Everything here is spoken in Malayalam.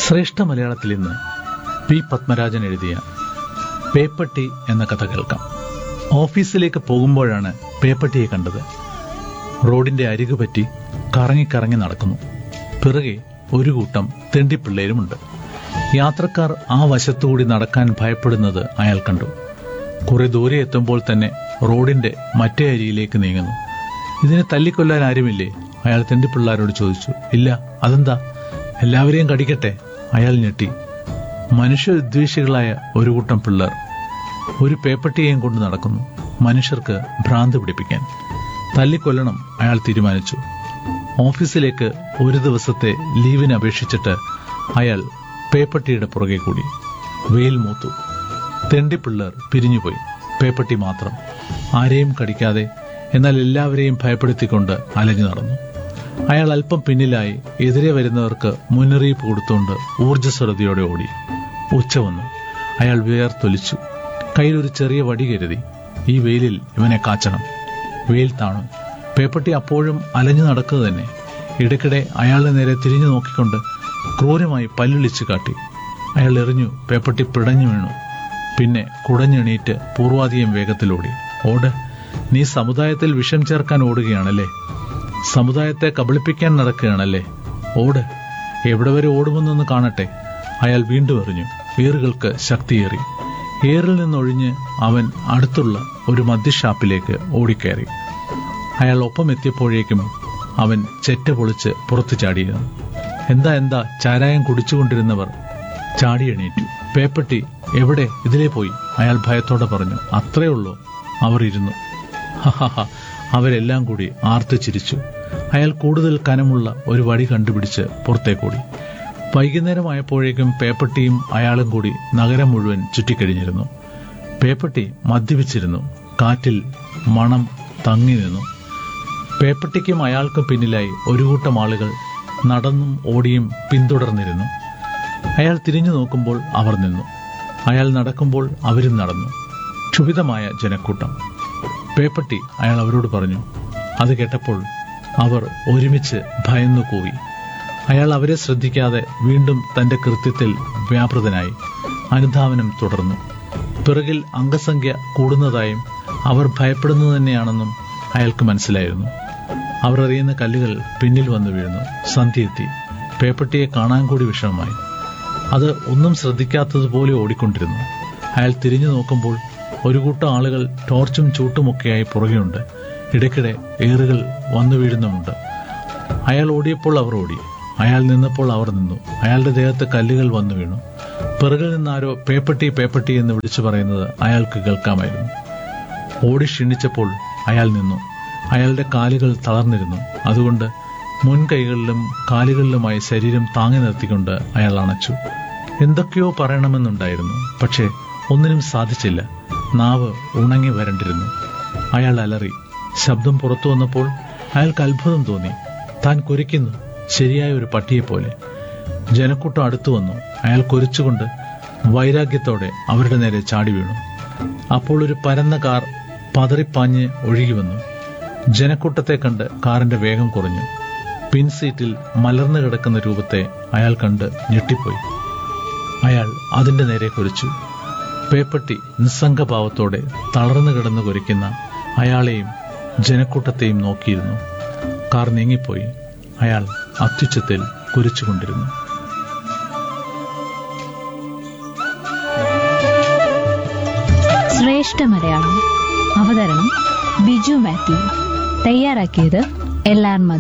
ശ്രേഷ്ഠ മലയാളത്തിൽ ഇന്ന് പി പത്മരാജൻ എഴുതിയ പേപ്പട്ടി എന്ന കഥ കേൾക്കാം ഓഫീസിലേക്ക് പോകുമ്പോഴാണ് പേപ്പട്ടിയെ കണ്ടത് റോഡിന്റെ അരികു പറ്റി കറങ്ങി കറങ്ങി നടക്കുന്നു പിറകെ ഒരു കൂട്ടം തെണ്ടിപ്പിള്ളേരുമുണ്ട് യാത്രക്കാർ ആ വശത്തുകൂടി നടക്കാൻ ഭയപ്പെടുന്നത് അയാൾ കണ്ടു കുറെ ദൂരെ എത്തുമ്പോൾ തന്നെ റോഡിന്റെ മറ്റേ അരിയിലേക്ക് നീങ്ങുന്നു ഇതിനെ തല്ലിക്കൊല്ലാൻ ആരുമില്ലേ അയാൾ തെണ്ടിപ്പിള്ളാരോട് ചോദിച്ചു ഇല്ല അതെന്താ എല്ലാവരെയും കടിക്കട്ടെ അയാൾ ഞെട്ടി മനുഷ്യവിദ്വേഷികളായ ഒരു കൂട്ടം പിള്ളേർ ഒരു പേപ്പട്ടിയെയും കൊണ്ട് നടക്കുന്നു മനുഷ്യർക്ക് ഭ്രാന്ത് പിടിപ്പിക്കാൻ തല്ലിക്കൊല്ലണം അയാൾ തീരുമാനിച്ചു ഓഫീസിലേക്ക് ഒരു ദിവസത്തെ ലീവിന് അപേക്ഷിച്ചിട്ട് അയാൾ പേപ്പട്ടിയുടെ പുറകെ കൂടി വെയിൽ മൂത്തു തെണ്ടിപ്പിള്ളേർ പിരിഞ്ഞുപോയി പേപ്പട്ടി മാത്രം ആരെയും കടിക്കാതെ എന്നാൽ എല്ലാവരെയും ഭയപ്പെടുത്തിക്തൊണ്ട് അലഞ്ഞു നടന്നു അയാൾ അല്പം പിന്നിലായി എതിരെ വരുന്നവർക്ക് മുന്നറിയിപ്പ് കൊടുത്തുകൊണ്ട് ഊർജ്ജസ്വലതയോടെ ഓടി ഉച്ച വന്നു അയാൾ വിയർത്തൊലിച്ചു കയ്യിൽ ഒരു ചെറിയ വടി കരുതി ഈ വെയിലിൽ ഇവനെ കാച്ചണം വെയിൽ താണു പേപ്പട്ടി അപ്പോഴും അലഞ്ഞു നടക്കുക തന്നെ ഇടയ്ക്കിടെ അയാളുടെ നേരെ തിരിഞ്ഞു നോക്കിക്കൊണ്ട് ക്രൂരമായി പല്ലുളിച്ചു കാട്ടി അയാൾ എറിഞ്ഞു പേപ്പട്ടി പിടഞ്ഞു വീണു പിന്നെ കുടഞ്ഞെണീറ്റ് പൂർവാധികം വേഗത്തിലോടി ഓട് നീ സമുദായത്തിൽ വിഷം ചേർക്കാൻ ഓടുകയാണല്ലേ സമുദായത്തെ കബളിപ്പിക്കാൻ നടക്കുകയാണല്ലേ ഓട് എവിടെ വരെ ഓടുമെന്നൊന്ന് കാണട്ടെ അയാൾ വീണ്ടും എറിഞ്ഞു ഏറുകൾക്ക് ശക്തിയേറി ഏറിൽ നിന്നൊഴിഞ്ഞ് അവൻ അടുത്തുള്ള ഒരു മദ്യഷാപ്പിലേക്ക് ഓടിക്കയറി അയാൾ ഒപ്പം എത്തിയപ്പോഴേക്കും അവൻ ചെറ്റ പൊളിച്ച് പുറത്തു ചാടിയിരുന്നു എന്താ എന്താ ചാരായം കുടിച്ചുകൊണ്ടിരുന്നവർ ചാടി എണീറ്റു പേപ്പട്ടി എവിടെ ഇതിലേ പോയി അയാൾ ഭയത്തോടെ പറഞ്ഞു അത്രേ ഉള്ളൂ അവർ ഇരുന്നു ഹഹഹ അവരെല്ലാം കൂടി ആർത്തു ചിരിച്ചു അയാൾ കൂടുതൽ കനമുള്ള ഒരു വടി കണ്ടുപിടിച്ച് പുറത്തേക്കോടി വൈകുന്നേരമായപ്പോഴേക്കും പേപ്പട്ടിയും അയാളും കൂടി നഗരം മുഴുവൻ ചുറ്റിക്കഴിഞ്ഞിരുന്നു പേപ്പട്ടി മദ്യപിച്ചിരുന്നു കാറ്റിൽ മണം തങ്ങി നിന്നു പേപ്പട്ടിക്കും അയാൾക്കും പിന്നിലായി ഒരു കൂട്ടം ആളുകൾ നടന്നും ഓടിയും പിന്തുടർന്നിരുന്നു അയാൾ തിരിഞ്ഞു നോക്കുമ്പോൾ അവർ നിന്നു അയാൾ നടക്കുമ്പോൾ അവരും നടന്നു ക്ഷുഭിതമായ ജനക്കൂട്ടം പേപ്പട്ടി അയാൾ അവരോട് പറഞ്ഞു അത് കേട്ടപ്പോൾ അവർ ഒരുമിച്ച് ഭയന്നു കൂവി അയാൾ അവരെ ശ്രദ്ധിക്കാതെ വീണ്ടും തന്റെ കൃത്യത്തിൽ വ്യാപൃതനായി അനുധാവനം തുടർന്നു പിറകിൽ അംഗസംഖ്യ കൂടുന്നതായും അവർ ഭയപ്പെടുന്നത് തന്നെയാണെന്നും അയാൾക്ക് മനസ്സിലായിരുന്നു അവർ എറിയുന്ന കല്ലുകൾ പിന്നിൽ വന്നു വീഴുന്നു സന്ധ്യയെത്തി പേപ്പട്ടിയെ കാണാൻ കൂടി വിഷമമായി അത് ഒന്നും ശ്രദ്ധിക്കാത്തതുപോലെ ഓടിക്കൊണ്ടിരുന്നു അയാൾ തിരിഞ്ഞു നോക്കുമ്പോൾ ഒരു കൂട്ടം ആളുകൾ ടോർച്ചും ചൂട്ടുമൊക്കെയായി പുറകെയുണ്ട് ഇടയ്ക്കിടെ ഏറുകൾ വന്നു വീഴുന്നുമുണ്ട് അയാൾ ഓടിയപ്പോൾ അവർ ഓടി അയാൾ നിന്നപ്പോൾ അവർ നിന്നു അയാളുടെ ദേഹത്ത് കല്ലുകൾ വന്നു വീണു പിറകിൽ നിന്നാരോ പേപ്പട്ടി പേപ്പട്ടി എന്ന് വിളിച്ചു പറയുന്നത് അയാൾക്ക് കേൾക്കാമായിരുന്നു ഓടി ക്ഷീണിച്ചപ്പോൾ അയാൾ നിന്നു അയാളുടെ കാലുകൾ തളർന്നിരുന്നു അതുകൊണ്ട് മുൻകൈകളിലും കാലുകളിലുമായി ശരീരം താങ്ങി നിർത്തിക്കൊണ്ട് അയാൾ അണച്ചു എന്തൊക്കെയോ പറയണമെന്നുണ്ടായിരുന്നു പക്ഷേ ഒന്നിനും സാധിച്ചില്ല നാവ് ഉണങ്ങി വരണ്ടിരുന്നു അയാൾ അലറി ശബ്ദം പുറത്തു വന്നപ്പോൾ അയാൾക്ക് അത്ഭുതം തോന്നി താൻ കുരയ്ക്കുന്നു ശരിയായ ഒരു പട്ടിയെപ്പോലെ ജനക്കൂട്ടം അടുത്തു വന്നു അയാൾ കുരച്ചുകൊണ്ട് വൈരാഗ്യത്തോടെ അവരുടെ നേരെ ചാടി വീണു അപ്പോൾ ഒരു പരന്ന കാർ പതറിപ്പാഞ്ഞ് ഒഴുകി വന്നു ജനക്കൂട്ടത്തെ കണ്ട് കാറിന്റെ വേഗം കുറഞ്ഞു പിൻസീറ്റിൽ മലർന്നു കിടക്കുന്ന രൂപത്തെ അയാൾ കണ്ട് ഞെട്ടിപ്പോയി അയാൾ അതിന്റെ നേരെ കുറിച്ചു പേപ്പട്ടി നിസ്സംഗഭാവത്തോടെ തളർന്നു കിടന്ന് കുരയ്ക്കുന്ന അയാളെയും ജനക്കൂട്ടത്തെയും നോക്കിയിരുന്നു കാർ നീങ്ങിപ്പോയി അയാൾ അത്യുച്ചത്തിൽ കുരിച്ചുകൊണ്ടിരുന്നു ശ്രേഷ്ഠ മലയാളം അവതരണം ബിജു മാത്യു തയ്യാറാക്കിയത് എൽ ആർ മധു